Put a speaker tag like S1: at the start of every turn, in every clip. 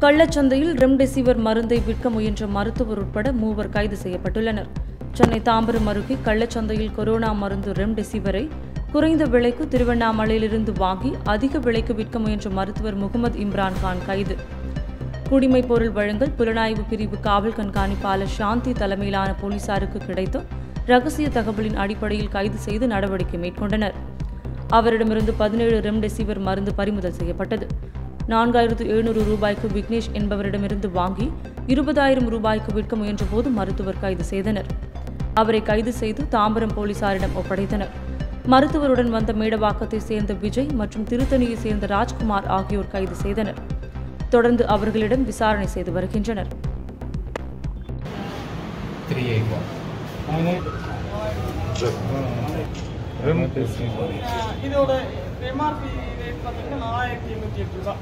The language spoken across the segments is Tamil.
S1: கள்ளச்சந்தையில் ரெம்டெசிவிர் மருந்தை விற்க முயன்ற மருத்துவர் உட்பட மூவர் கைது செய்யப்பட்டுள்ளனர் சென்னை தாம்பரம் அருகே கள்ளச்சந்தையில் கொரோனா மருந்து ரெம்டெசிவிரை குறைந்த விலைக்கு திருவண்ணாமலையிலிருந்து வாங்கி அதிக விலைக்கு விற்க முயன்ற மருத்துவர் முகமது இம்ரான் கான் கைது குடிமைப் பொருள் வழங்கல் புலனாய்வு பிரிவு காவல் கண்காணிப்பாளர் சாந்தி தலைமையிலான போலீசாருக்கு கிடைத்த ரகசிய தகவலின் அடிப்படையில் கைது செய்து நடவடிக்கை மேற்கொண்டனர் அவரிடமிருந்து பதினேழு ரெம்டெசிவிர் மருந்து பறிமுதல் செய்யப்பட்டது நான்காயிரத்து எழுநூறு ரூபாய்க்கு விக்னேஷ் என்பவரிடமிருந்து வாங்கி இருபதாயிரம் ரூபாய்க்கு விற்க முயன்றபோது மருத்துவர் கைது செய்தனர் அவரை கைது செய்து தாம்பரம் போலீசாரிடம் ஒப்படைத்தனர் மருத்துவருடன் வந்த மேடவாக்கத்தை சேர்ந்த விஜய் மற்றும் திருத்தணியை சேர்ந்த ராஜ்குமார் ஆகியோர் கைது செய்தனர் தொடர்ந்து அவர்களிடம் விசாரணை செய்து வருகின்றனர்
S2: த்ரீ எயிட் ஒன்
S3: இதோட எம்ஆர்பி ரேட் பார்த்தீங்கன்னா நாலாயிரத்தி எண்ணூற்றி எட்டு ரூபா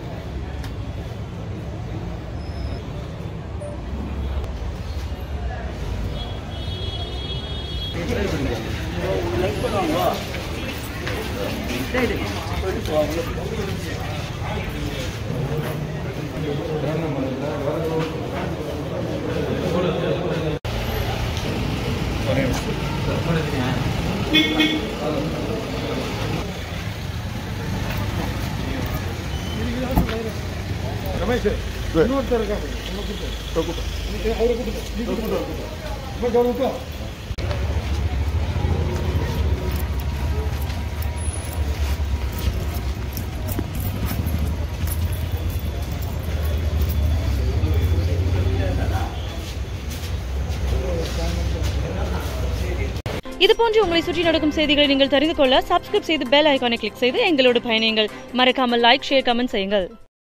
S3: ரமேஷ் இன்னொருத்தர் இருக்காங்க அவரை கூப்பிட்டு நீ கூப்பிட்டு கவனிக்கும்
S1: இதுபோன்று உங்களை சுற்றி நடக்கும் செய்திகளை நீங்கள் தெரிந்து கொள்ள சப்ஸ்கிரைப் செய்து பெல் ஐகானை கிளிக் செய்து எங்களோடு பயணியுங்கள் மறக்காமல் லைக் ஷேர் கமெண்ட் செய்யுங்கள்